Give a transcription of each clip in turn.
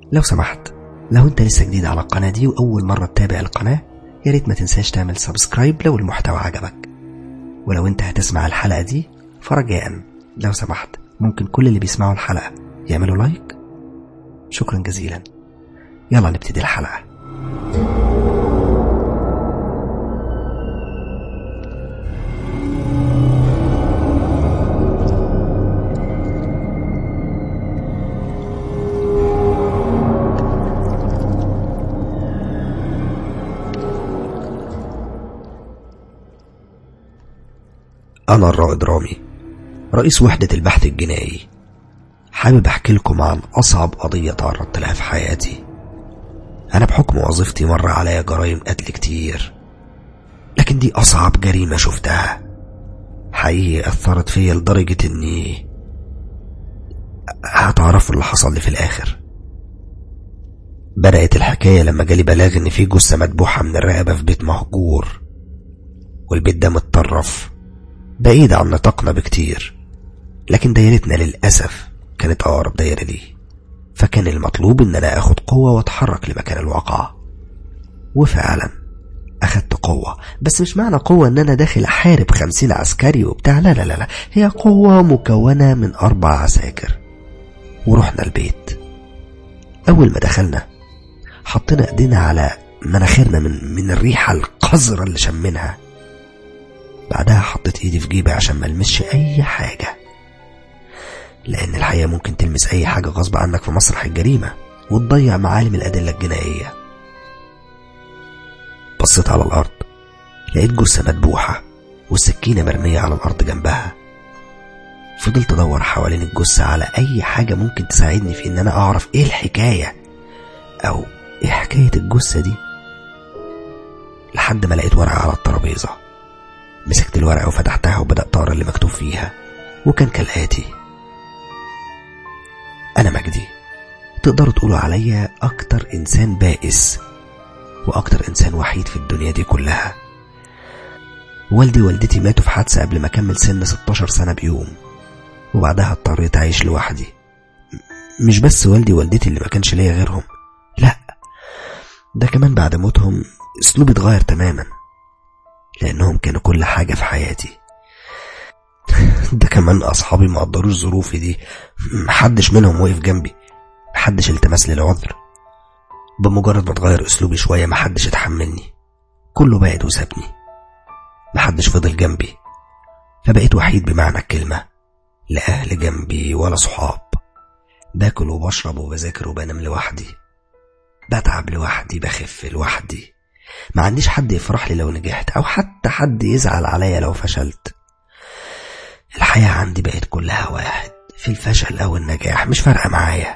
لو سمحت لو انت لسه جديد على القناة دي وأول مرة تتابع القناة يا ريت ما تنساش تعمل سبسكرايب لو المحتوى عجبك ولو انت هتسمع الحلقة دي فرجاء لو سمحت ممكن كل اللي بيسمعوا الحلقة يعملوا لايك شكرا جزيلا يلا نبتدي الحلقة أنا الرائد رامي رئيس وحدة البحث الجنائي حابب أحكي لكم عن أصعب قضية تعرضت لها في حياتي أنا بحكم وظيفتي مر عليا جرائم قتل كتير لكن دي أصعب جريمة شفتها حقيقي أثرت فيا لدرجة إني هتعرفوا اللي حصل لي في الآخر بدأت الحكاية لما جالي بلاغ إن في جثة مدبوحة من الرقبة في بيت مهجور والبيت ده متطرف بعيد عن نطاقنا بكتير لكن دايرتنا للأسف كانت أقرب دايرة ليه فكان المطلوب إن أنا أخد قوة وأتحرك لمكان الواقعة وفعلا أخدت قوة بس مش معنى قوة إن أنا داخل أحارب خمسين عسكري وبتاع لا لا لا لا هي قوة مكونة من أربع عساكر ورحنا البيت أول ما دخلنا حطينا إيدينا على مناخيرنا من من الريحة القذرة اللي شمنها بعدها حطيت ايدي في جيبي عشان ما المسش اي حاجة لان الحقيقة ممكن تلمس اي حاجة غصب عنك في مسرح الجريمة وتضيع معالم الادلة الجنائية بصيت على الارض لقيت جثة مدبوحة والسكينة مرمية على الارض جنبها فضلت ادور حوالين الجثة على اي حاجة ممكن تساعدني في ان انا اعرف ايه الحكاية او ايه حكاية الجثة دي لحد ما لقيت ورقة على الترابيزة مسكت الورقة وفتحتها وبدأت أقرأ اللي مكتوب فيها وكان كالآتي أنا مجدي تقدروا تقولوا عليا أكتر إنسان بائس وأكتر إنسان وحيد في الدنيا دي كلها والدي ووالدتي ماتوا في حادثة قبل ما أكمل سن 16 سنة بيوم وبعدها اضطريت أعيش لوحدي مش بس والدي ووالدتي اللي ما كانش ليا غيرهم لا ده كمان بعد موتهم اسلوبي اتغير تماما لأنهم كانوا كل حاجة في حياتي ده كمان أصحابي ما قدروش ظروفي دي محدش منهم وقف جنبي محدش التمس لي العذر بمجرد ما اتغير أسلوبي شوية محدش اتحملني كله بعد وسابني محدش فضل جنبي فبقيت وحيد بمعنى الكلمة لا أهل جنبي ولا صحاب باكل وبشرب وبذاكر وبنام لوحدي بتعب لوحدي بخف لوحدي ما عنديش حد يفرح لي لو نجحت او حتى حد يزعل عليا لو فشلت الحياة عندي بقت كلها واحد في الفشل او النجاح مش فارقة معايا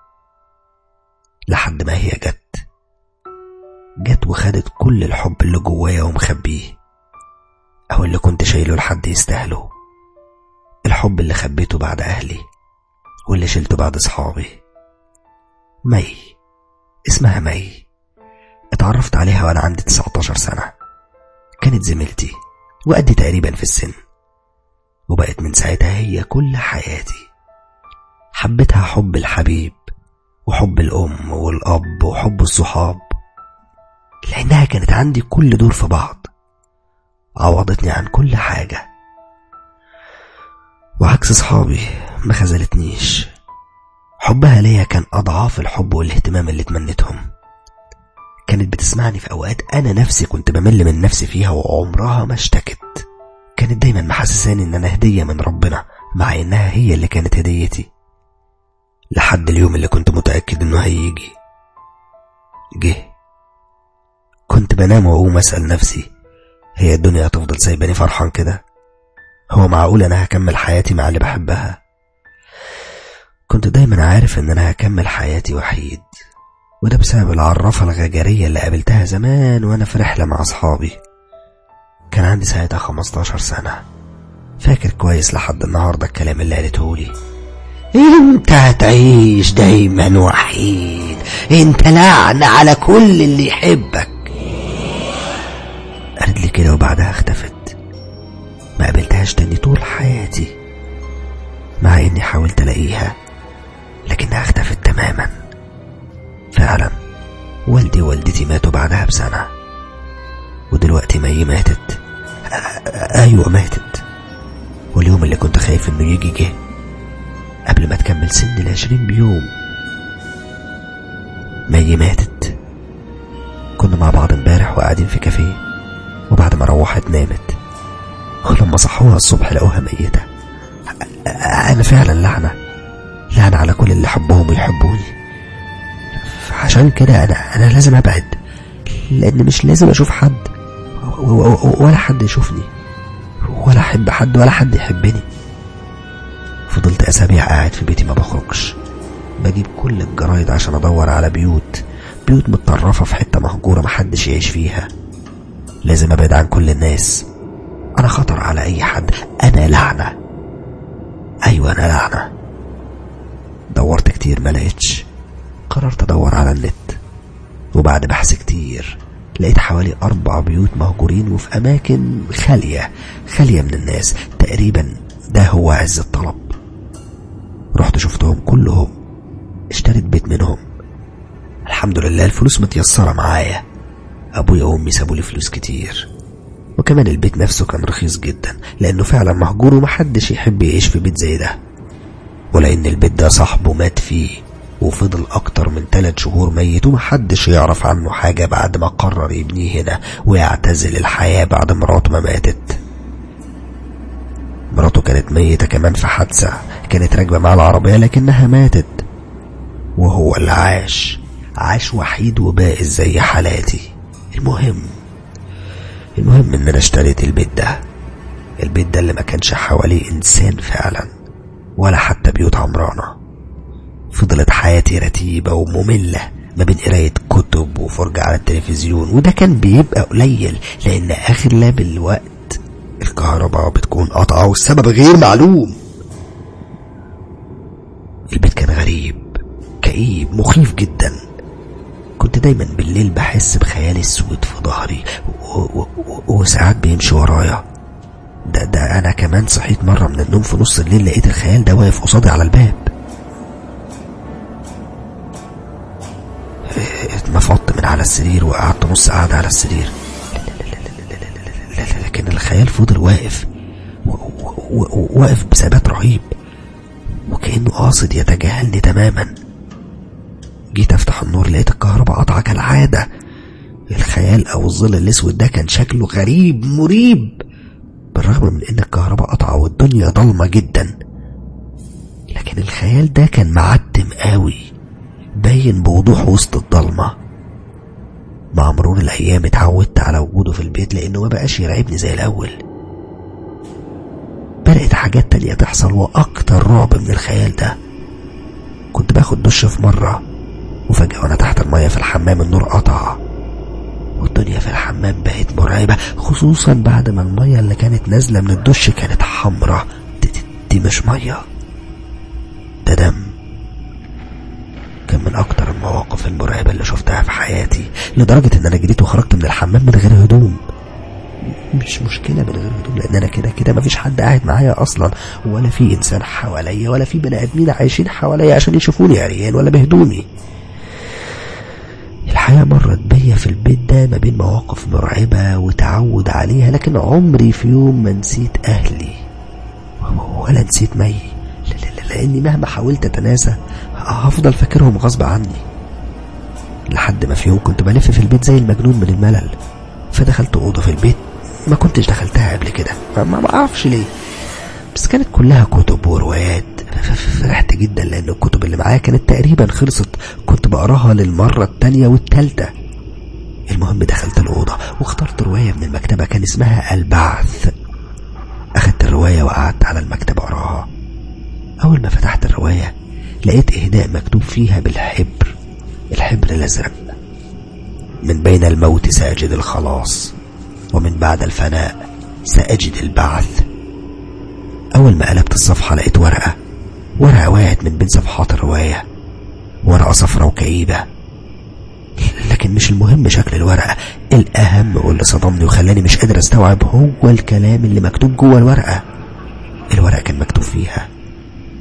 لحد ما هي جت جت وخدت كل الحب اللي جوايا ومخبيه او اللي كنت شايله لحد يستاهله الحب اللي خبيته بعد اهلي واللي شلته بعد اصحابي مي اسمها مي اتعرفت عليها وانا عندي 19 سنة كانت زميلتي وقدي تقريبا في السن وبقت من ساعتها هي كل حياتي حبيتها حب الحبيب وحب الأم والأب وحب الصحاب لأنها كانت عندي كل دور في بعض عوضتني عن كل حاجة وعكس صحابي ما خذلتنيش حبها ليا كان أضعاف الحب والاهتمام اللي تمنيتهم كانت بتسمعني في أوقات أنا نفسي كنت بمل من نفسي فيها وعمرها ما اشتكت كانت دايما محسساني إن أنا هدية من ربنا مع إنها هي اللي كانت هديتي لحد اليوم اللي كنت متأكد إنه هيجي جه كنت بنام وأقوم أسأل نفسي هي الدنيا هتفضل سايباني فرحان كده هو معقول أنا هكمل حياتي مع اللي بحبها كنت دايما عارف إن أنا هكمل حياتي وحيد وده بسبب العرافة الغجرية اللي قابلتها زمان وأنا في رحلة مع أصحابي كان عندي ساعتها 15 سنة فاكر كويس لحد النهاردة الكلام اللي قالته لي انت هتعيش دايما وحيد انت لعنة على كل اللي يحبك قالت لي كده وبعدها اختفت ما قابلتهاش تاني طول حياتي مع اني حاولت الاقيها لكنها اختفت تماما والدي ووالدتي ماتوا بعدها بسنة ودلوقتي مي ماتت أيوة ماتت واليوم اللي كنت خايف إنه يجي جه قبل ما تكمل سن العشرين بيوم مي ماتت كنا مع بعض امبارح وقاعدين في كافيه وبعد ما روحت نامت ولما صحوها الصبح لقوها ميتة أنا فعلا لعنة لعنة على كل اللي حبهم ويحبوني عشان كده أنا أنا لازم أبعد لأن مش لازم أشوف حد ولا حد يشوفني ولا أحب حد ولا حد يحبني فضلت أسابيع قاعد في بيتي ما بخرجش بجيب كل الجرايد عشان أدور على بيوت بيوت متطرفة في حتة مهجورة محدش يعيش فيها لازم أبعد عن كل الناس أنا خطر على أي حد أنا لعنة أيوة أنا لعنة دورت كتير ما لقيتش قررت أدور على النت وبعد بحث كتير لقيت حوالي أربع بيوت مهجورين وفي أماكن خالية خالية من الناس تقريبا ده هو عز الطلب رحت شفتهم كلهم اشتريت بيت منهم الحمد لله الفلوس متيسرة معايا أبويا وأمي سابوا لي فلوس كتير وكمان البيت نفسه كان رخيص جدا لأنه فعلا مهجور ومحدش يحب يعيش في بيت زي ده ولأن البيت ده صاحبه مات فيه وفضل أكتر من ثلاث شهور ميت ومحدش يعرف عنه حاجة بعد ما قرر يبنيه هنا ويعتزل الحياة بعد مراته ما ماتت مراته كانت ميتة كمان في حادثة كانت راكبة مع العربية لكنها ماتت وهو اللي عاش عاش وحيد وبائس زي حالاتي المهم المهم ان انا اشتريت البيت ده البيت ده اللي ما كانش حواليه انسان فعلا ولا حتى بيوت عمرانة فضلت حياتي رتيبة ومملة ما بين قراية كتب وفرجة على التلفزيون وده كان بيبقى قليل لأن آخر لاب الوقت الكهرباء بتكون قطعة والسبب غير معلوم البيت كان غريب كئيب مخيف جدا كنت دايما بالليل بحس بخيال اسود في ظهري وساعات بيمشي ورايا ده ده انا كمان صحيت مره من النوم في نص الليل لقيت الخيال ده واقف قصادي على الباب اتنفضت من على السرير وقعدت نص قاعدة على السرير لكن الخيال فضل واقف واقف بثبات رهيب وكأنه قاصد يتجاهلني تماما جيت افتح النور لقيت الكهرباء قطعة كالعادة الخيال او الظل الاسود ده كان شكله غريب مريب بالرغم من ان الكهرباء قطعة والدنيا ضلمة جدا لكن الخيال ده كان معتم قوي باين بوضوح وسط الضلمة مع مرور الأيام اتعودت على وجوده في البيت لأنه ما بقاش يرعبني زي الأول بدأت حاجات تانية تحصل وأكتر رعب من الخيال ده كنت باخد دش في مرة وفجأة وأنا تحت المية في الحمام النور قطع والدنيا في الحمام بقت مرعبة خصوصا بعد ما المية اللي كانت نازلة من الدش كانت حمرة دي, دي, دي مش مية ده دم كان من أكتر المواقف المرعبة اللي شفتها في حياتي لدرجة إن أنا جريت وخرجت من الحمام من غير هدوم مش مشكلة من غير هدوم لأن أنا كده كده مفيش حد قاعد معايا أصلا ولا في إنسان حواليا ولا في بني آدمين عايشين حواليا عشان يشوفوني عريان ولا بهدومي الحياة مرت بيا في البيت ده ما بين مواقف مرعبة وتعود عليها لكن عمري في يوم ما نسيت أهلي ولا نسيت مي لأني مهما حاولت أتناسى هفضل فاكرهم غصب عني لحد ما في يوم كنت بلف في البيت زي المجنون من الملل فدخلت أوضة في البيت ما كنتش دخلتها قبل كده ما, ما أعرفش ليه بس كانت كلها كتب وروايات فرحت جدا لأن الكتب اللي معايا كانت تقريبا خلصت كنت بقراها للمرة التانية والتالتة المهم دخلت الأوضة واخترت رواية من المكتبة كان اسمها البعث أخدت الرواية وقعدت على المكتب أقراها أول ما فتحت الرواية لقيت إهداء مكتوب فيها بالحبر الحبر الأزرق من بين الموت سأجد الخلاص ومن بعد الفناء سأجد البعث أول ما قلبت الصفحة لقيت ورقة ورقة وقعت من بين صفحات الرواية ورقة صفرة وكئيبة لكن مش المهم شكل الورقة الأهم واللي صدمني وخلاني مش قادر استوعب هو الكلام اللي مكتوب جوه الورقة الورقة كان مكتوب فيها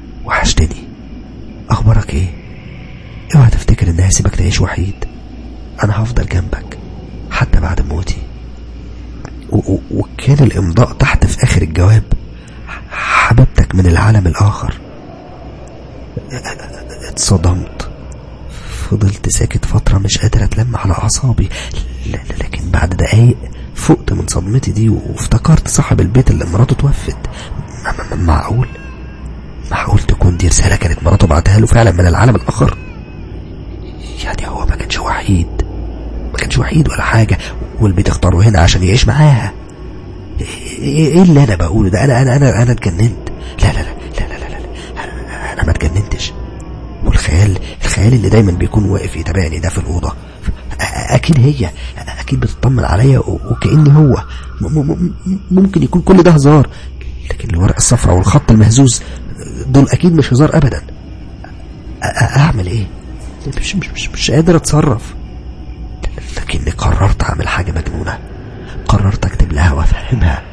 وحشتني أخبارك إيه؟ اوعى تفتكر إني هسيبك تعيش وحيد أنا هفضل جنبك حتى بعد موتي و- و- وكان الإمضاء تحت في آخر الجواب حبيبتك من العالم الآخر اتصدمت فضلت ساكت فترة مش قادر أتلم على أعصابي ل- ل- لكن بعد دقايق فقت من صدمتي دي وافتكرت صاحب البيت اللي مراته توفت م- م- معقول معقول تكون دي رسالة كانت مراته بعتها له فعلا من العالم الآخر يعني هو ما كانش وحيد ما كانش وحيد ولا حاجة والبيت اختاره هنا عشان يعيش معاها ايه إيه اللي انا بقوله ده انا انا انا انا اتجننت لا لا لا لا لا لا, لا. انا, أنا ما اتجننتش والخيال الخيال اللي دايما بيكون واقف يتابعني ده في الأوضة أ- أكيد هي أكيد بتطمن عليا و- وكأني هو م- م- م- ممكن يكون كل ده هزار لكن الورقة الصفراء والخط المهزوز دول أكيد مش هزار أبدا أ- أ- أعمل إيه؟ مش, مش, مش, مش قادر أتصرف لكني قررت أعمل حاجة مجنونة قررت أكتب لها وأفهمها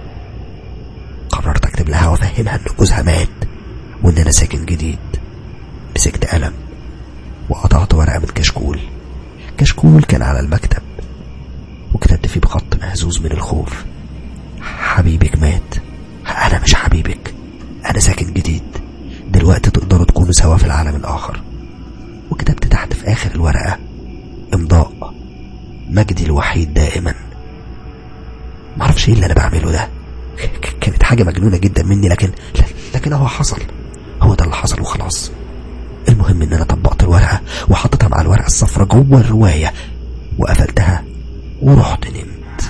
قررت أكتب لها وأفهمها إن جوزها مات وإن أنا ساكن جديد مسكت قلم وقطعت ورقة من كشكول كشكول كان على المكتب وكتبت فيه بخط مهزوز من الخوف حبيبك مات أنا مش حبيبك أنا ساكن جديد دلوقتي تقدروا تكونوا سوا في العالم الآخر وكتبت تحت في آخر الورقة إمضاء مجدي الوحيد دائما معرفش ايه اللي انا بعمله ده ك- كانت حاجة مجنونة جدا مني لكن لكن هو حصل هو ده اللي حصل وخلاص المهم ان انا طبقت الورقة وحطيتها مع الورقة الصفراء جوه الرواية وقفلتها ورحت نمت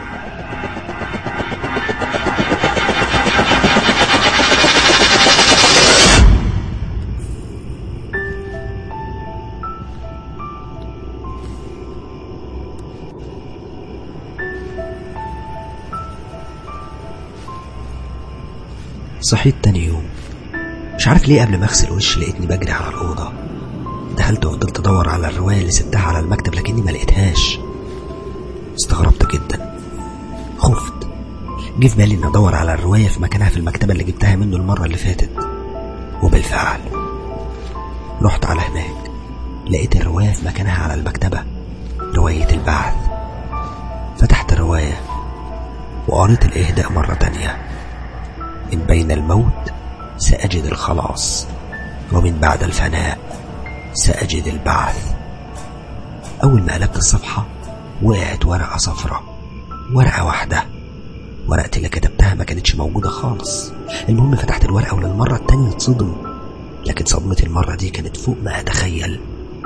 صحيت تاني يوم مش عارف ليه قبل ما اغسل وشي لقيتني بجري على الأوضة دخلت وفضلت ادور على الرواية اللي سبتها على المكتب لكني ما لقيتهاش استغربت جدا خفت جه في بالي اني ادور على الرواية في مكانها في المكتبة اللي جبتها منه المرة اللي فاتت وبالفعل رحت على هناك لقيت الرواية في مكانها على المكتبة رواية البعث فتحت الرواية وقريت الإهداء مرة تانية من بين الموت سأجد الخلاص ومن بعد الفناء سأجد البعث أول ما قلبت الصفحة وقعت ورقة صفراء ورقة واحدة ورقتي اللي كتبتها ما كانتش موجودة خالص المهم فتحت الورقة وللمرة التانية اتصدم لكن صدمتي المرة دي كانت فوق ما أتخيل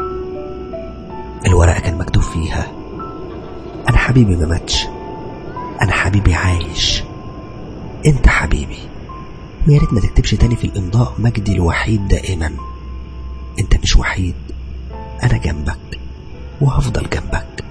الورقة كان مكتوب فيها أنا حبيبي ما ماتش أنا حبيبي عايش أنت حبيبي ويا ريت ما تكتبش تاني في الإمضاء مجدي الوحيد دائما أنت مش وحيد أنا جنبك وهفضل جنبك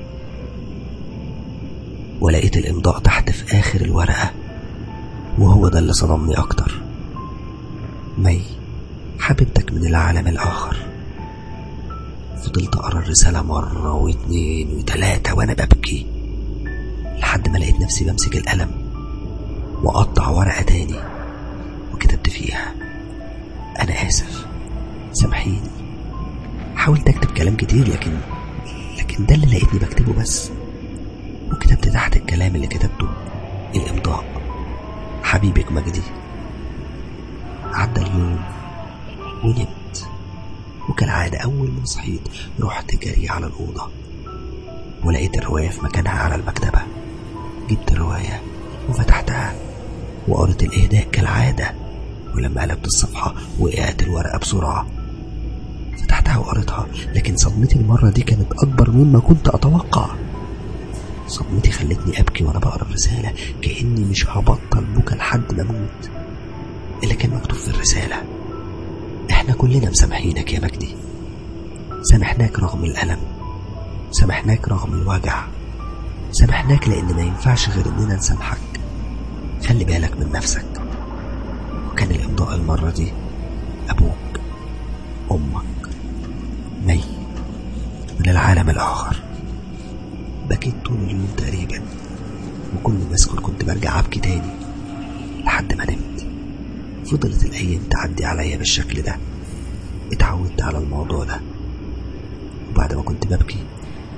ولقيت الإمضاء تحت في آخر الورقة وهو ده اللي صدمني أكتر مي حبيبتك من العالم الآخر فضلت أقرأ الرسالة مرة واتنين وتلاتة وأنا ببكي لحد ما لقيت نفسي بمسك القلم وأقطع ورقة تاني وكتبت فيها أنا آسف سامحيني حاولت أكتب كلام كتير لكن لكن ده اللي لقيتني بكتبه بس وكتبت تحت الكلام اللي كتبته الإمضاء حبيبك مجدي عدى اليوم ونمت وكالعادة أول ما صحيت رحت جري على الأوضة ولقيت الرواية في مكانها على المكتبة جبت الرواية وفتحتها وقريت الإهداء كالعادة ولما قلبت الصفحة وقعت الورقة بسرعة فتحتها وقريتها لكن صدمتي المرة دي كانت أكبر مما كنت أتوقع صدمتي خلتني أبكي وأنا بقرا الرسالة كأني مش هبطل بكى لحد ما أموت اللي كان مكتوب في الرسالة إحنا كلنا مسامحينك يا مجدي سامحناك رغم الألم سامحناك رغم الوجع سامحناك لأن ما ينفعش غير إننا نسامحك خلي بالك من نفسك وكان الإمضاء المرة دي أبوك أمك مي من العالم الآخر بكيت طول اليوم تقريبا وكل ما اسكت كنت برجع ابكي تاني لحد ما نمت فضلت الايام تعدي عليا بالشكل ده اتعودت على الموضوع ده وبعد ما كنت ببكي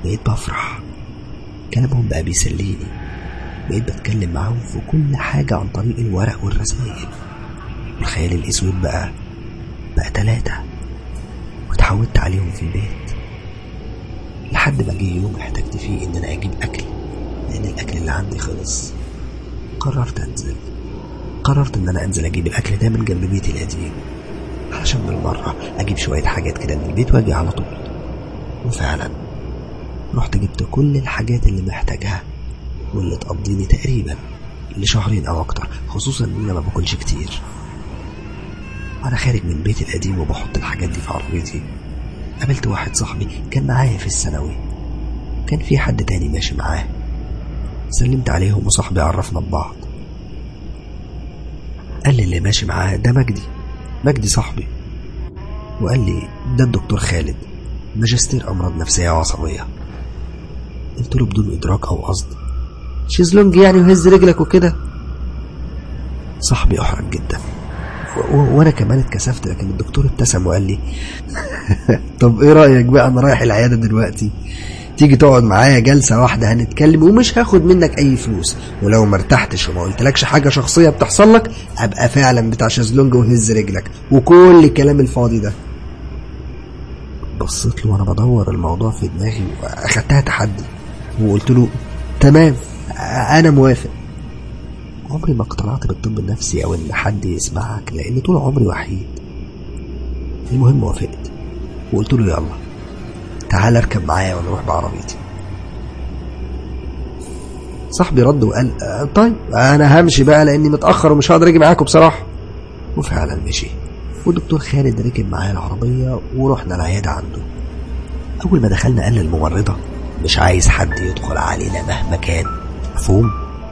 بقيت بفرح كلامهم بقى بيسليني بقيت بتكلم معاهم في كل حاجة عن طريق الورق والرسائل والخيال الأسود بقى بقى تلاتة واتعودت عليهم في البيت لحد ما جه يوم احتجت فيه إن أنا أجيب أكل لأن الأكل اللي عندي خلص قررت أنزل قررت إن أنا أنزل أجيب الأكل ده من جنب بيتي القديم علشان بالمرة أجيب شوية حاجات كده من البيت وأجي على طول وفعلا رحت جبت كل الحاجات اللي محتاجها واللي تقضيني تقريبا لشهرين أو أكتر خصوصا إن أنا ما باكلش كتير وأنا خارج من بيتي القديم وبحط الحاجات دي في عربيتي قابلت واحد صاحبي كان معايا في الثانوي كان في حد تاني ماشي معاه سلمت عليهم وصاحبي عرفنا ببعض قال لي اللي ماشي معاه ده مجدي مجدي صاحبي وقال لي ده الدكتور خالد ماجستير أمراض نفسية وعصبية قلت له بدون إدراك أو قصد شيزلونج يعني وهز رجلك وكده صاحبي أحرج جدا و- و- وانا كمان اتكسفت لكن الدكتور ابتسم وقال لي طب ايه رايك بقى انا رايح العياده دلوقتي تيجي تقعد معايا جلسه واحده هنتكلم ومش هاخد منك اي فلوس ولو ما ارتحتش وما قلتلكش حاجه شخصيه بتحصل لك ابقى فعلا بتاع شازلونج وهز رجلك وكل الكلام الفاضي ده بصيت له وانا بدور الموضوع في دماغي واخدتها تحدي وقلت له تمام انا موافق عمري ما اقتنعت بالطب النفسي او ان حد يسمعك لان طول عمري وحيد المهم وافقت وقلت له يلا تعال اركب معايا ونروح بعربيتي صاحبي رد وقال "آه، طيب انا همشي بقى لاني متاخر ومش هقدر اجي معاكم بصراحه وفعلا مشي والدكتور خالد ركب معايا العربيه ورحنا العياده عنده اول ما دخلنا قال للممرضه مش عايز حد يدخل علينا مهما كان مفهوم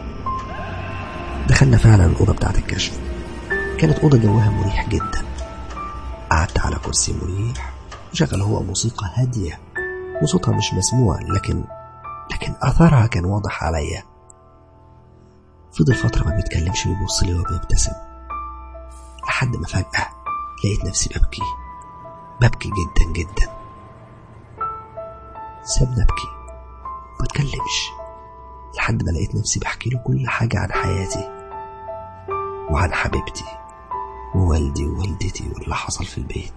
دخلنا فعلا الأوضة بتاعت الكشف كانت أوضة جوها مريح جدا قعدت على كرسي مريح وشغل هو موسيقى هادية وصوتها مش مسموع لكن لكن أثرها كان واضح عليا فضل فترة ما بيتكلمش ويبص لي وبيبتسم لحد ما فجأة لقيت نفسي ببكي ببكي جدا جدا سابني أبكي ما اتكلمش لحد ما لقيت نفسي بحكي له كل حاجة عن حياتي وعن حبيبتي ووالدي ووالدتي واللي حصل في البيت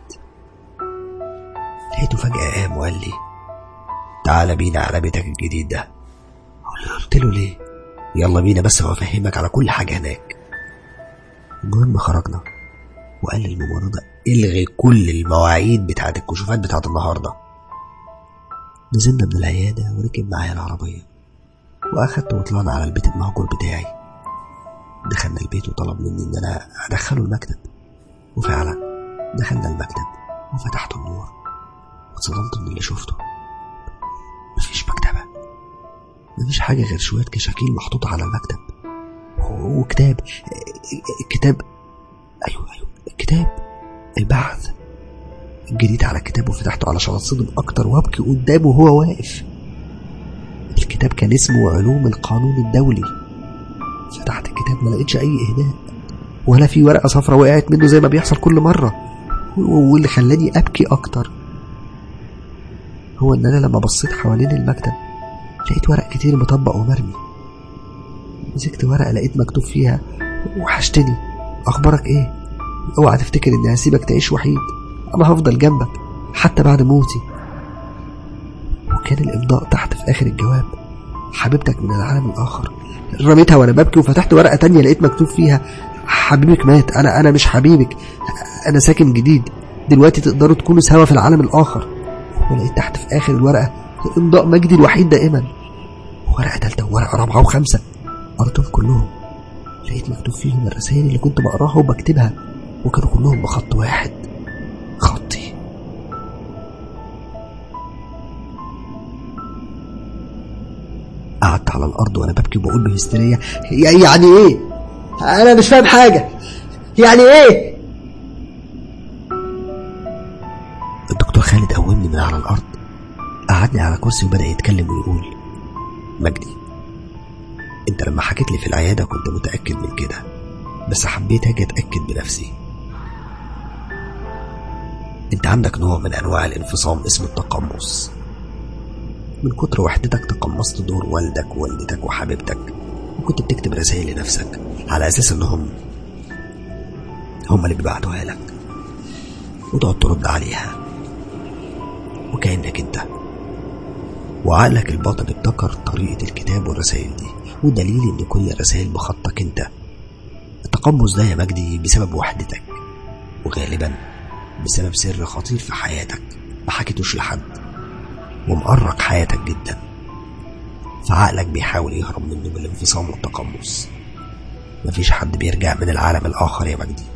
لقيته فجأة قام وقال لي تعال بينا على بيتك الجديد ده قلت له ليه يلا بينا بس وافهمك على كل حاجة هناك المهم خرجنا وقال للممرضة الغي كل المواعيد بتاعت الكشوفات بتاعت النهاردة نزلنا من العيادة وركب معايا العربية واخدت وطلعنا على البيت المهجور بتاعي دخلنا البيت وطلب مني ان انا ادخله المكتب وفعلا دخلنا المكتب وفتحت النور واتصدمت من اللي شفته مفيش مكتبة مفيش حاجة غير شوية كشاكيل محطوطة على المكتب وكتاب كتاب أيوه أيوه الكتاب البحث جريت على الكتاب وفتحته علشان اتصدم أكتر وأبكي قدامه وهو واقف الكتاب كان اسمه علوم القانون الدولي فتحت الكتاب ما لقيتش اي اهداء ولا في ورقه صفرا وقعت منه زي ما بيحصل كل مره و- واللي خلاني ابكي اكتر هو ان انا لما بصيت حوالين المكتب لقيت ورق كتير مطبق ومرمي مسكت ورقه لقيت مكتوب فيها وحشتني اخبارك ايه اوعى تفتكر اني هسيبك تعيش وحيد انا هفضل جنبك حتى بعد موتي وكان الإمضاء تحت في آخر الجواب حبيبتك من العالم الآخر رميتها وأنا ببكي وفتحت ورقة تانية لقيت مكتوب فيها حبيبك مات أنا أنا مش حبيبك أنا ساكن جديد دلوقتي تقدروا تكونوا سوا في العالم الآخر ولقيت تحت في آخر الورقة إمضاء مجدي الوحيد دائما ورقة تالتة وورقة رابعة وخمسة قريتهم كلهم لقيت مكتوب فيهم الرسائل اللي كنت بقراها وبكتبها وكانوا كلهم بخط واحد خطي قعدت على الارض وانا ببكي وبقول بهستيريا "يا- يعني ايه انا مش فاهم حاجه يعني ايه الدكتور خالد قومني من على الارض قعدني على كرسي وبدا يتكلم ويقول مجدي انت لما حكيت لي في العياده كنت متاكد من كده بس حبيت اجي اتاكد بنفسي انت عندك نوع من انواع الانفصام اسمه التقمص من كتر وحدتك تقمصت دور والدك ووالدتك وحبيبتك وكنت بتكتب رسائل لنفسك على أساس إنهم هم اللي بيبعتوها لك وتقعد ترد عليها وكأنك انت وعقلك الباطن ابتكر طريقة الكتاب والرسائل دي ودليل ان كل الرسائل بخطك انت التقمص ده يا مجدي بسبب وحدتك وغالبا بسبب سر خطير في حياتك ما حكيتوش لحد ومقرق حياتك جدا فعقلك بيحاول يهرب منه بالانفصام والتقمص مفيش حد بيرجع من العالم الآخر يا مجدي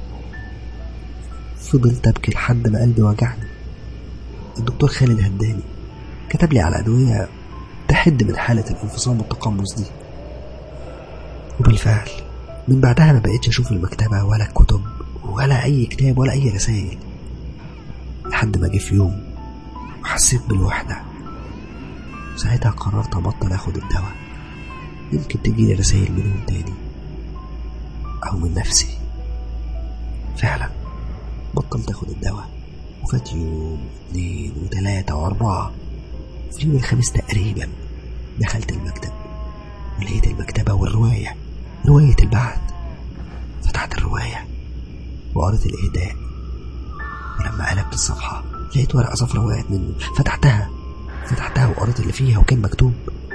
فضلت أبكي لحد ما قلبي وجعني الدكتور خالد هداني كتب لي على أدوية تحد من حالة الانفصام والتقمص دي وبالفعل من بعدها ما بقيتش أشوف المكتبة ولا الكتب ولا أي كتاب ولا أي رسائل لحد ما جه في يوم وحسيت بالوحدة ساعتها قررت أبطل أخد الدواء يمكن تجيلي رسائل منهم تاني أو من نفسي فعلا بطلت أخد الدواء وفات يوم واثنين وثلاثة وأربعة في يوم الخميس تقريبا دخلت المكتب ولقيت المكتبة والرواية رواية البعث فتحت الرواية وقريت الإهداء ولما قلبت الصفحة لقيت ورقة صفرا وقعت منه فتحتها فتحتها وقريت اللي فيها وكان مكتوب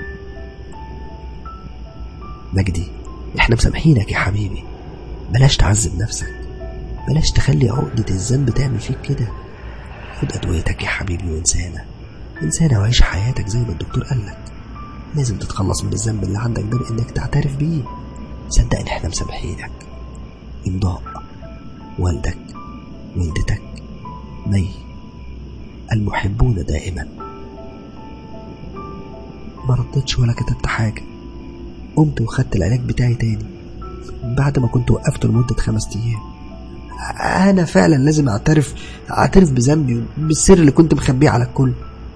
مجدي احنا مسامحينك يا حبيبي بلاش تعذب نفسك بلاش تخلي عقدة الذنب تعمل فيك كده خد أدويتك يا حبيبي وإنسانة إنسانة وعيش حياتك زي ما الدكتور قالك لازم تتخلص من الذنب اللي عندك ده بإنك تعترف بيه صدقني احنا مسامحينك إمضاء والدك والدتك مي المحبون دائما ما ردتش ولا كتبت حاجة قمت وخدت العلاج بتاعي تاني بعد ما كنت وقفته لمدة خمس أيام أنا فعلا لازم أعترف أعترف بذنبي بالسر اللي كنت مخبيه على الكل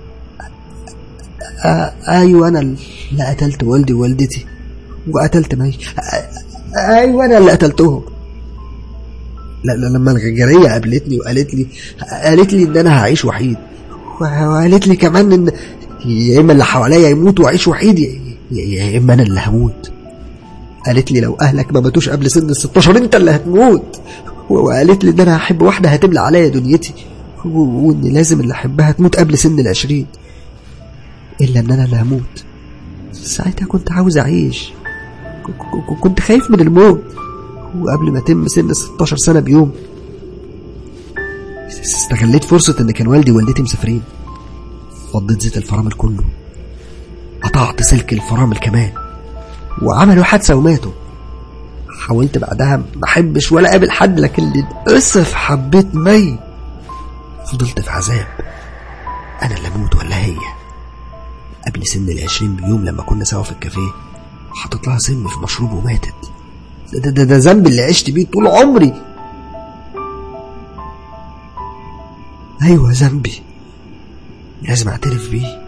أيوة أنا اللي قتلت والدي ووالدتي وقتلت مي أيوة أنا اللي قتلتهم لا لا لما الغجرية قابلتني وقالت لي قالت لي إن أنا هعيش وحيد وقالت لي كمان إن يا إما اللي حواليا يموتوا وأعيش وحيد يا إما أنا اللي هموت قالت لي لو أهلك ما ماتوش قبل سن ال 16 أنت اللي هتموت وقالت لي إن أنا هحب واحدة هتملى عليا دنيتي وإن لازم اللي أحبها تموت قبل سن العشرين إلا إن أنا اللي هموت ساعتها كنت عاوز أعيش كنت خايف من الموت وقبل ما تم سن 16 سنة بيوم استغليت فرصة إن كان والدي ووالدتي مسافرين فضيت زيت الفرامل كله قطعت سلك الفرامل كمان وعملوا حادثة وماتوا حاولت بعدها ما احبش ولا اقابل حد لكن للاسف حبيت مي فضلت في عذاب انا اللي اموت ولا هي قبل سن العشرين بيوم لما كنا سوا في الكافيه حطيت لها سم في مشروب وماتت ده ده, ده, ده ذنب اللي عشت بيه طول عمري ايوه ذنبي لازم اعترف بيه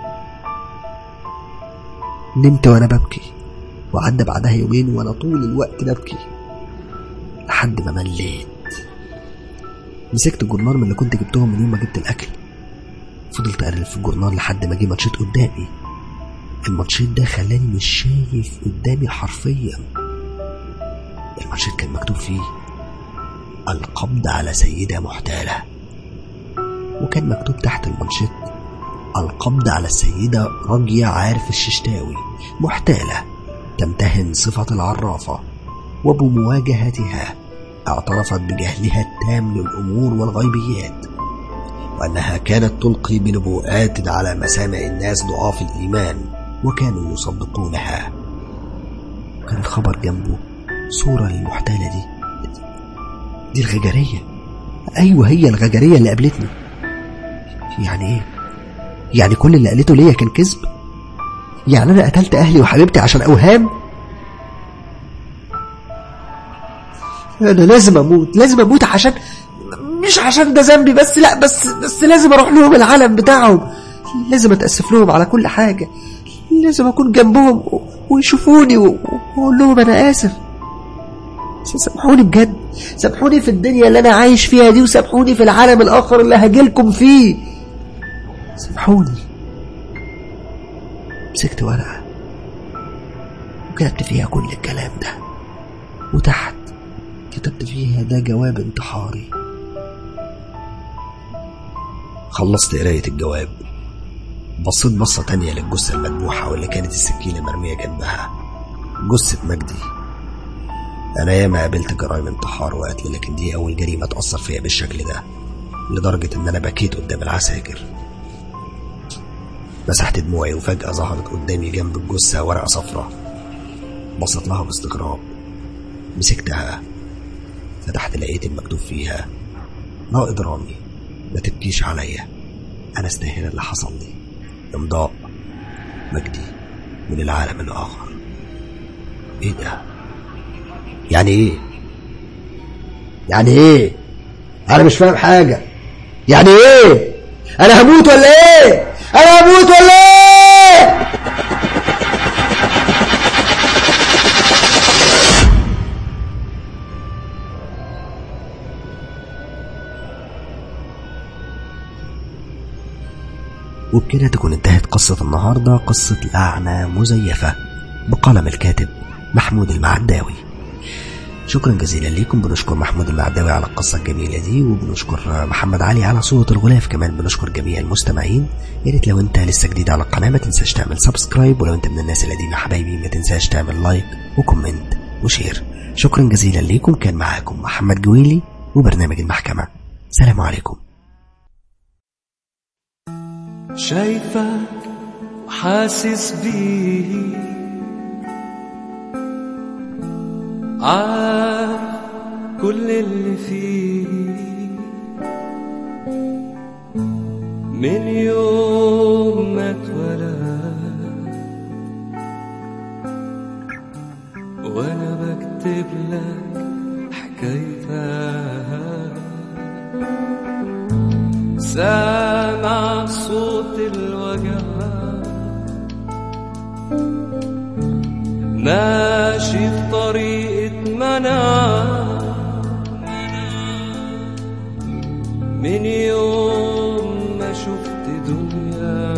نمت وانا ببكي وعدى بعدها يومين وانا طول الوقت ببكي لحد ما مليت مسكت الجرنان من اللي كنت جبتهم من يوم ما جبت الاكل فضلت اقلب في الجرنان لحد ما جه ماتشيت قدامي الماتشيت ده خلاني مش شايف قدامي حرفيا الماتشيت كان مكتوب فيه القبض على سيدة محتالة وكان مكتوب تحت المانشيت القبض على السيدة راجية عارف الششتاوي محتالة تمتهن صفة العرافة وبمواجهتها اعترفت بجهلها التام للأمور والغيبيات وأنها كانت تلقي بنبوءات على مسامع الناس ضعاف الإيمان وكانوا يصدقونها كان الخبر جنبه صورة للمحتالة دي دي الغجرية أيوة هي الغجرية اللي قابلتني يعني إيه؟ يعني كل اللي قالته ليا كان كذب؟ يعني أنا قتلت أهلي وحبيبتي عشان أوهام؟ أنا لازم أموت لازم أموت عشان مش عشان ده ذنبي بس لا بس بس لازم أروح لهم العالم بتاعهم لازم أتأسف لهم على كل حاجة لازم أكون جنبهم ويشوفوني وأقول لهم أنا آسف سامحوني بجد سامحوني في الدنيا اللي أنا عايش فيها دي وسامحوني في العالم الآخر اللي هجيلكم فيه سامحوني مسكت ورقة وكتبت فيها كل الكلام ده وتحت كتبت فيها ده جواب انتحاري خلصت قراية الجواب بصيت بصة تانية للجثة المذبوحة واللي كانت السكينة مرمية جنبها جثة مجدي أنا ياما قابلت جرائم انتحار وقتل لكن دي أول جريمة تأثر فيا بالشكل ده لدرجة إن أنا بكيت قدام العساكر مسحت دموعي وفجأة ظهرت قدامي جنب الجثة ورقة صفرة بصت لها باستغراب مسكتها فتحت لقيت المكتوب فيها رائد رامي ما تبكيش عليا أنا استاهل اللي حصل لي إمضاء مجدي من العالم الآخر إيه ده؟ يعني إيه؟ يعني إيه؟ أنا مش فاهم حاجة يعني إيه؟ أنا هموت ولا إيه؟ أنا هموت ولا إيه؟ وبكده تكون انتهت قصة النهاردة قصة لعنة مزيفة بقلم الكاتب محمود المعداوي شكرا جزيلا ليكم بنشكر محمود المعداوي على القصة الجميلة دي وبنشكر محمد علي على صوت الغلاف كمان بنشكر جميع المستمعين يا ريت لو انت لسه جديد على القناة ما تنساش تعمل سبسكرايب ولو انت من الناس القديمة حبايبي ما تنساش تعمل لايك وكومنت وشير شكرا جزيلا ليكم كان معاكم محمد جويلي وبرنامج المحكمة سلام عليكم شايفك وحاسس بيه عارف كل اللي فيه من يوم ما اتولد وانا بكتب لك حكايتها سامع صوت الوجع ماشي في طريقة منع من يوم ما شفت دنيا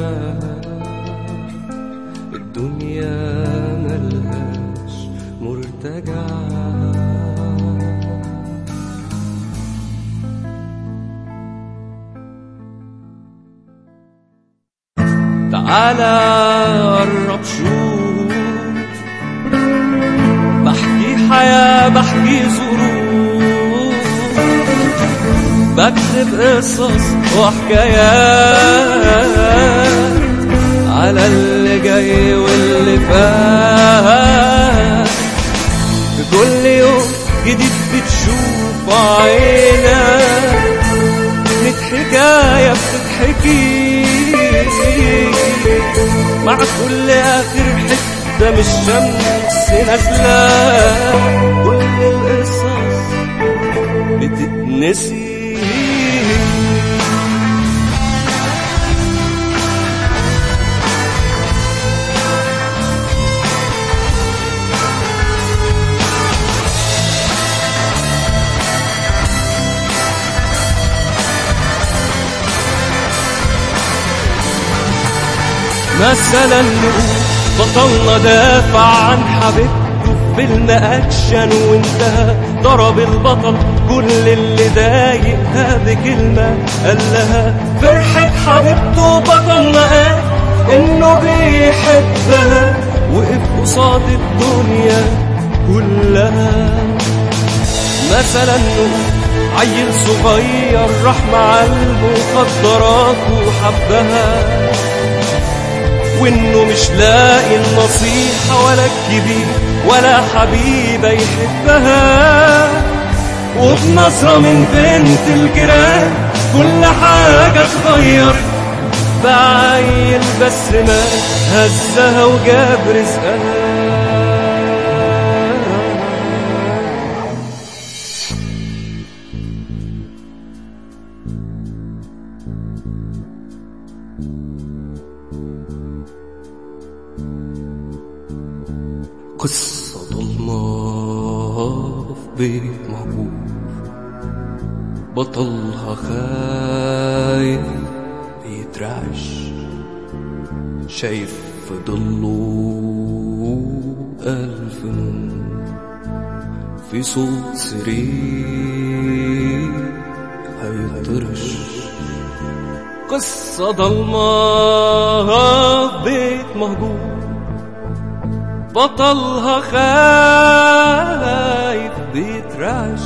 الدنيا ملهاش مرتجع تعالى قرب شوف بحكي حياة بحكي ظروف بكتب قصص وحكايات على اللي جاي واللي فات في كل يوم جديد بتشوف عينك ميت حكاية بتتحكي مع كل آخر حتة من الشمس نازلة كل القصص بتتنسي مثلا نقول بطلنا دافع عن حبيبته في فيلم اكشن وانتهى ضرب البطل كل اللي ضايقها بكلمة قال لها فرحة حبيبته بطلنا قال انه بيحبها وقف قصاد الدنيا كلها مثلا نقول عيل صغير راح مع المخدرات وحبها وانه مش لاقي النصيحة ولا الكبير ولا حبيبة يحبها وبنظرة من بنت الجيران كل حاجة اتغير بعيل بس ما هزها وجاب رزقها قصة ضلمة في بيت مهجور بطلها خايف بيترعش شايف في ضله ألف نور في صوت سرير هيطرش قصة ضلمة في بيت مهجور بطلها خايف بيترعش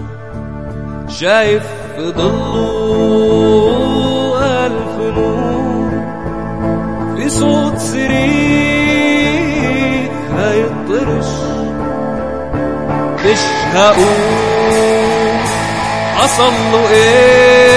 شايف في ضله ألف نور في صوت صريخ هيطرش مش هقول حصل له ايه